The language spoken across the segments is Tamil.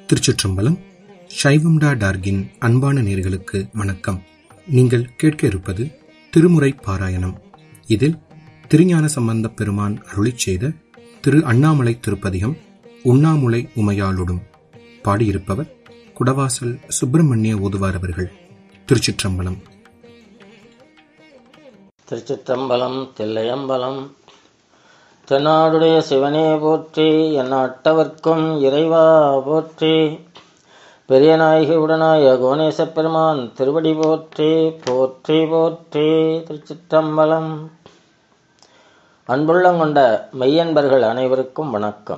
திருச்சிற்றம்பலம் சைவம்டா டார்கின் அன்பான நேர்களுக்கு வணக்கம் நீங்கள் கேட்க இருப்பது திருமுறை பாராயணம் இதில் திருஞான சம்பந்தப் பெருமான் அருளிச் செய்த திரு அண்ணாமலை திருப்பதிகம் உண்ணாமுலை உமையாளுடும் பாடியிருப்பவர் குடவாசல் சுப்பிரமணிய ஓதுவார் அவர்கள் திருச்சிற்றம்பலம் திருச்சிற்றம்பலம் தில்லையம்பலம் தென்னாடுடைய சிவனே போற்றி எந்நாட்டவர்க்கும் இறைவா போற்றி பெரியநாயகி உடனாய கோணேசப் பெருமான் திருவடி போற்றி போற்றி போற்றி திருச்சிற்றம்பலம் அன்புள்ளங்கொண்ட மெய்யன்பர்கள் அனைவருக்கும் வணக்கம்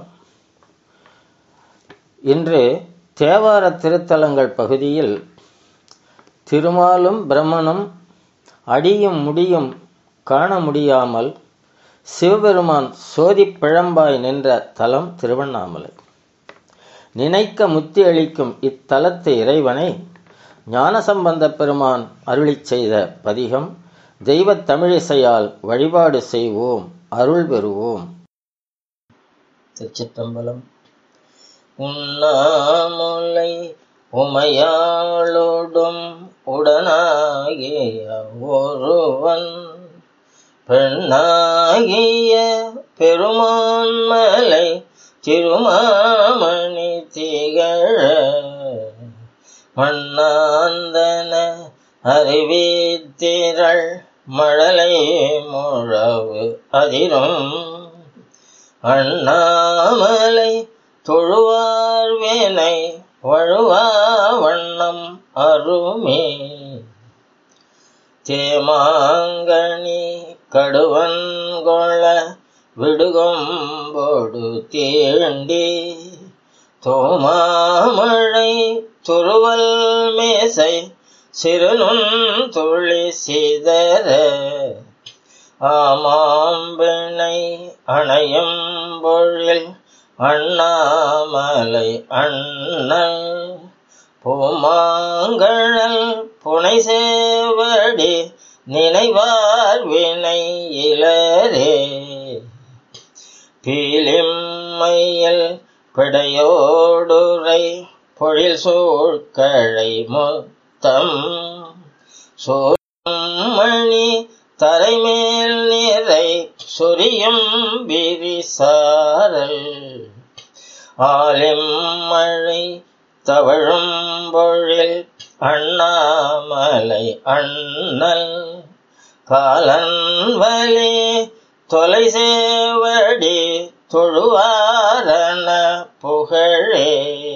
இன்று தேவார திருத்தலங்கள் பகுதியில் திருமாலும் பிரம்மனும் அடியும் முடியும் காண முடியாமல் சிவபெருமான் சோதி பிழம்பாய் நின்ற தலம் திருவண்ணாமலை நினைக்க முத்தி அளிக்கும் இத்தலத்து இறைவனை ஞானசம்பந்த பெருமான் அருளிச் செய்த பதிகம் தெய்வத் தமிழிசையால் வழிபாடு செய்வோம் அருள் பெறுவோம் திருச்சிற்றம்பலம் உண்ணாமுலை உமையாளோடும் உடனாகிய ஒருவன் பெண்ணாகிய பெருமான்மலை திருமாமணி திகழ மண்ணாந்தன அறிவித்திரள் மழலை முழவு அதிரும் அண்ணாமலை தொழுவார் வேனை வழுவா வண்ணம் அருமே தேமாங்கனி கடுவன் கொள்ள விடுகொம்போடு தீண்டி தோமாமழை துருவல் மேசை சிறுநுண் துளி சிதற ஆமாம்பிணை அணையும் பொழில் அண்ணாமலை அண்ணல் பூமாங்கழல் புனை சேவடி நினைவார் வினை இளரே பீலிம்மையில் பிடையோடுரை பொழில் சூழ்கழை முத்தம் சோமணி தரைமேல் நிறை சொரியும் விரிசாரல் ஆலிம் மழை தவழும் பொழில் அண்ணாமலை அண்ணல் காலன் வலி தொலை சேவடி தொழுவாரண புகழே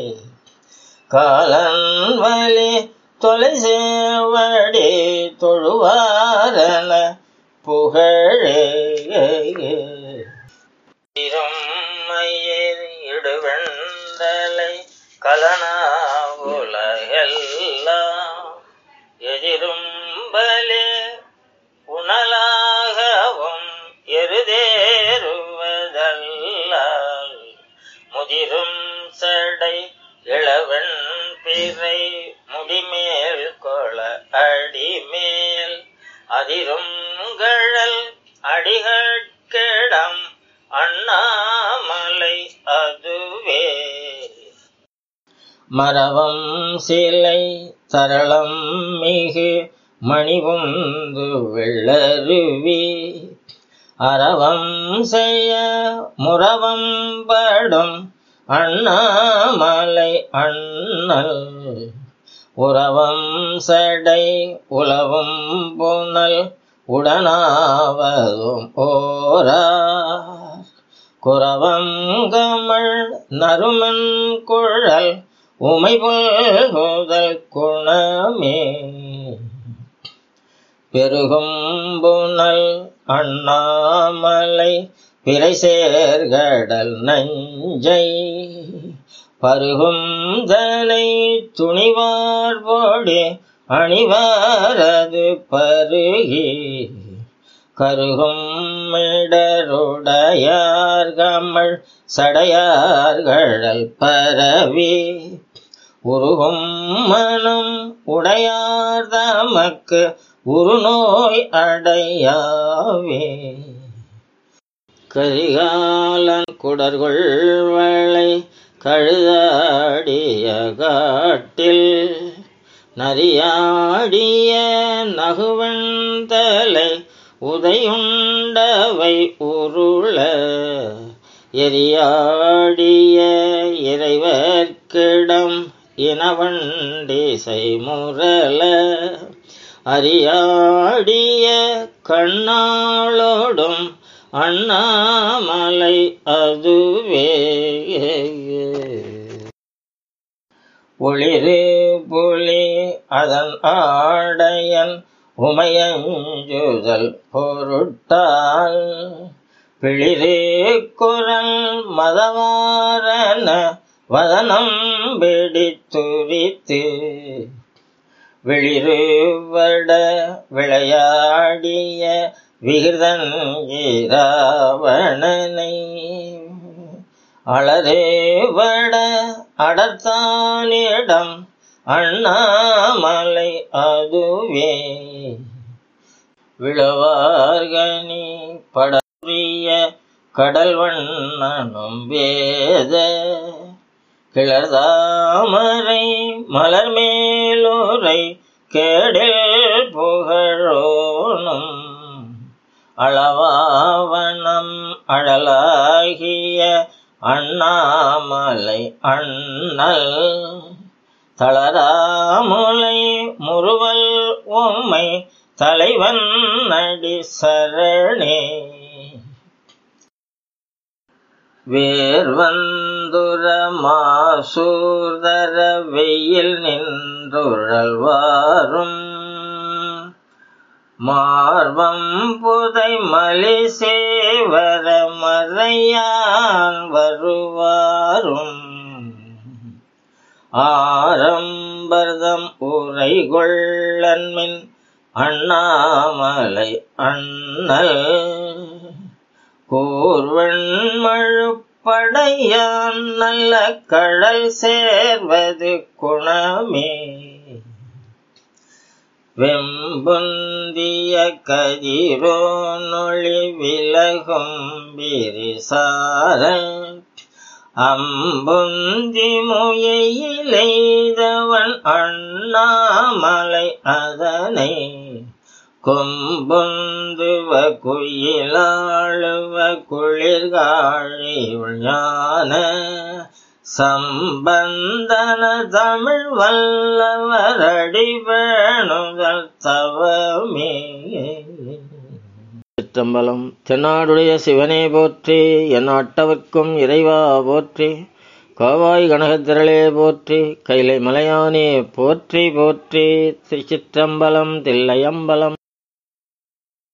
காலன் வலி தொலை சேவடி தொழுவாரண புகழே இருமையேறி இடுவெண்டலை கலனா உலகெல்லாம் எதிரும்பலே உணலாகவும் எருதேறுவதல்லால் முதிரும் சடை இளவன் பிறை முடிமேல் கொள அடிமேல் அதிரும் கழல் அடிகட்கிடம் அண்ணாமலை அதுவே மரவம் சிலை தரளம் மிகு மணிவுந்து வெள்ளருவி அறவம் செய்ய முறவம் படும் அண்ணாமலை அண்ணல் உறவம் சடை உலவும் புனல் உடனாவதும் ஓரா குறவம் கமள் நறுமன் குழல் உமை முதல் குணமே பெருகும் புனல் அண்ணாமலை பிறை சேர்கடல் நஞ்சை பருகும் தலை துணிவார் போடி அணிவாரது பருகி கருகும் இடருடையார் கமல் சடையார்களல் பரவி உருகும் மனம் உடையார் தமக்கு உருநோய் அடையாவே கரிகாலன் குடர்கொள் வளை கழுதாடிய காட்டில் நரியாடிய நகுவந்தலை உதையுண்டவை உருள எரியாடிய இறைவர்க்கிடம் இனவண்டிசை முரல அறியாடிய கண்ணாளோடும் அண்ணாமலை அதுவே ஒளிரு புலி அதன் ஆடையன் உமையஞ்சுதல் பொருட்டால் பிளிரே குரல் மதவாரன வதனம் பிடித்துரித்து வெளிருவட விளையாடிய விகிதன் ஈராவணனை அலரேவட அடர்த்தானிடம் அண்ணாமலை அதுவே விழவார்கனி படரிய கடல் வண்ணனும் வேத கிளர்தாமரை மலர் மேலோரை கேடில் புகழோனும் அளவாவனம் அழலாகிய அண்ணாமலை அண்ணல் தளராமுலை முறுவல் உம்மை தலைவன் நடி சரணே வேர்வந்துர மாசூர்தர வெயில் நின்றுழல்வாரும் மார்பம் புதை மலி சேவர மறையான் வருவாரும் ஆரம்பர்தம் உரை கொள்ளன்மின் அண்ணாமலை அண்ணல் கூர்வெண்மழுப்படையான் நல்ல கடல் சேர்வது குணமே வெம்புந்திய கதிரோ நொழி விலகும் விரிசார அம்புந்தி முயையிலைதவன் அண்ணாமலை அதனை கொம்புந்துவ குயிலாளுவ குளிர்காழியுள் ஞான சம்பந்தன தமிழ் வல்லவரடி வேணுதல் தவமே சிற்றம்பலம் தென்னாடுடைய சிவனே போற்றி என் அட்டவர்க்கும் இறைவா போற்றி காவாய் கனகத்திரளே போற்றி கைலை மலையானே போற்றி போற்றி திருச்சிற்றம்பலம் தில்லையம்பலம்